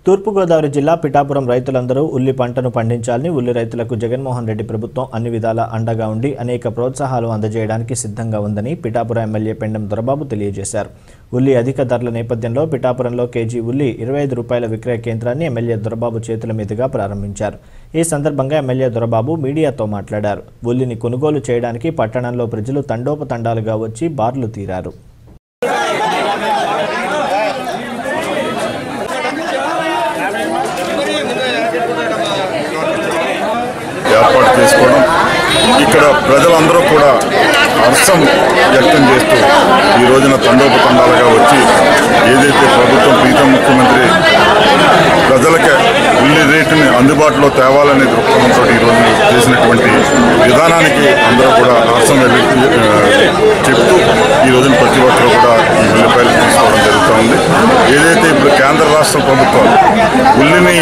తూర్పుగోదావరి జిల్లా పిఠాపురం రైతులందరూ ఉల్లి పంటను పండించాలని ఉల్లి రైతులకు జగన్మోహన్ రెడ్డి ప్రభుత్వం అన్ని విధాల అండగా ఉండి అనేక ప్రోత్సాహాలు అందజేయడానికి సిద్ధంగా ఉందని పిఠాపురం ఎమ్మెల్యే పెండెం దొరబాబు తెలియజేశారు ఉల్లి అధిక ధరల నేపథ్యంలో పిఠాపురంలో కేజీ ఉల్లి ఇరవై ఐదు రూపాయల విక్రయ కేంద్రాన్ని ఎమ్మెల్యే దొరబాబు చేతుల మీదుగా ప్రారంభించారు ఈ సందర్భంగా ఎమ్మెల్యే దొరబాబు మీడియాతో మాట్లాడారు ఉల్లిని కొనుగోలు చేయడానికి పట్టణంలో ప్రజలు తండోపతండాలుగా వచ్చి బార్లు తీరారు ఏర్పాటు చేసుకోవడం ఇక్కడ ప్రజలందరూ కూడా హర్షం వ్యక్తం చేస్తూ ఈ రోజున తండోపతండాలుగా వచ్చి ఏదైతే ప్రభుత్వం ప్రీతం ముఖ్యమంత్రి ప్రజలకి ఉల్లి రేటుని అందుబాటులో తేవాలనే దృక్పథంతో ఈ రోజు చేసినటువంటి విధానానికి అందరూ కూడా హర్షం వెళ్ళి ఆ, చెప్తూ ఈ రోజున ప్రతి ఒక్కరూ కూడా ఈ ఉల్లిపాయలు తీసుకోవడం జరుగుతూ ఉంది ఏదైతే ఇప్పుడు కేంద్ర రాష్ట్ర ప్రభుత్వం ఉల్లిని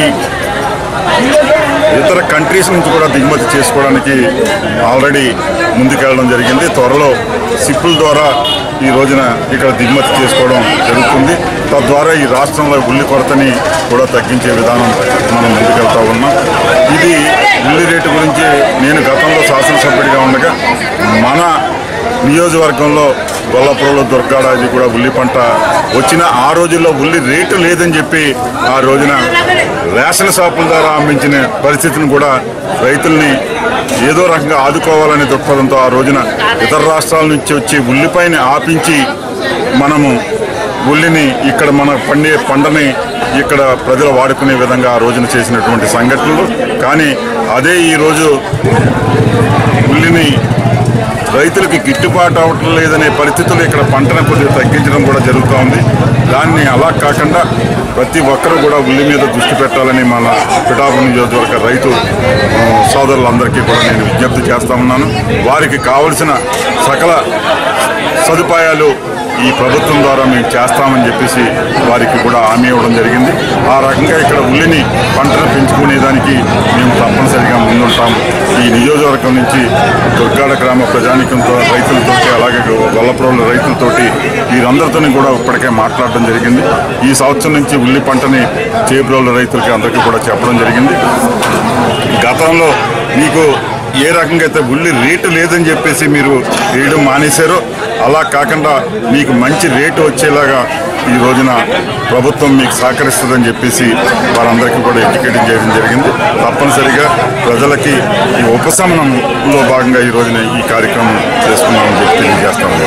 ఇతర కంట్రీస్ నుంచి కూడా దిగుమతి చేసుకోవడానికి ఆల్రెడీ ముందుకెళ్ళడం జరిగింది త్వరలో సిప్పుల ద్వారా ఈ రోజున ఇక్కడ దిగుమతి చేసుకోవడం జరుగుతుంది తద్వారా ఈ రాష్ట్రంలో ఉల్లి కొరతని కూడా తగ్గించే విధానం మనం ముందుకెళ్తా ఉన్నాం ఇది ఉల్లి రేటు గురించి నేను గతంలో శాసనసభ్యుడిగా ఉండగా మన నియోజకవర్గంలో గొల్లపురంలో దొరకాడ ఇది కూడా ఉల్లి పంట వచ్చిన ఆ రోజుల్లో ఉల్లి రేటు లేదని చెప్పి ఆ రోజున రేషన్ షాపుల ద్వారా అమ్మించిన పరిస్థితిని కూడా రైతుల్ని ఏదో రకంగా ఆదుకోవాలనే దృక్పథంతో ఆ రోజున ఇతర రాష్ట్రాల నుంచి వచ్చి ఉల్లిపాయని ఆపించి మనము ఉల్లిని ఇక్కడ మన పండే పంటని ఇక్కడ ప్రజలు వాడుకునే విధంగా ఆ రోజున చేసినటువంటి సంఘటనలు కానీ అదే ఈరోజు ఉల్లిని రైతులకి గిట్టుబాటు అవటం లేదనే పరిస్థితులు ఇక్కడ పంటను కొద్దిగా తగ్గించడం కూడా జరుగుతూ ఉంది దాన్ని అలా కాకుండా ప్రతి ఒక్కరూ కూడా ఉల్లి మీద దృష్టి పెట్టాలని మన పిఠాపురం నియోజకవర్గ రైతు ఆ, సోదరులందరికీ కూడా నేను విజ్ఞప్తి చేస్తా ఉన్నాను వారికి కావలసిన సకల సదుపాయాలు ఈ ప్రభుత్వం ద్వారా మేము చేస్తామని చెప్పేసి వారికి కూడా హామీ ఇవ్వడం జరిగింది ఆ రకంగా ఇక్కడ ఉల్లిని పంటను పెంచుకునేదానికి మేము తప్పనిసరిగా ముందుంటాం ఈ నియోజకవర్గం నుంచి దుర్గాడ గ్రామ ప్రజానికంతో రైతులతో అలాగే గొల్లపురంలో రైతులతోటి వీరందరితోని కూడా ఇప్పటికే మాట్లాడడం జరిగింది ఈ సంవత్సరం నుంచి ఉల్లి పంటని చేబ్రోళ్ళ రైతులకి అందరికీ కూడా చెప్పడం జరిగింది గతంలో మీకు ఏ రకంగా అయితే ఉల్లి రేటు లేదని చెప్పేసి మీరు వేయడం మానేశారో అలా కాకుండా మీకు మంచి రేటు వచ్చేలాగా ఈ రోజున ప్రభుత్వం మీకు సహకరిస్తుందని చెప్పేసి వారందరికీ కూడా ఎడ్యుకేటింగ్ చేయడం జరిగింది తప్పనిసరిగా ప్రజలకి ఈ ఉపశమనంలో భాగంగా ఈ రోజున ఈ కార్యక్రమం చేసుకున్నామని చెప్పి తెలియజేస్తాము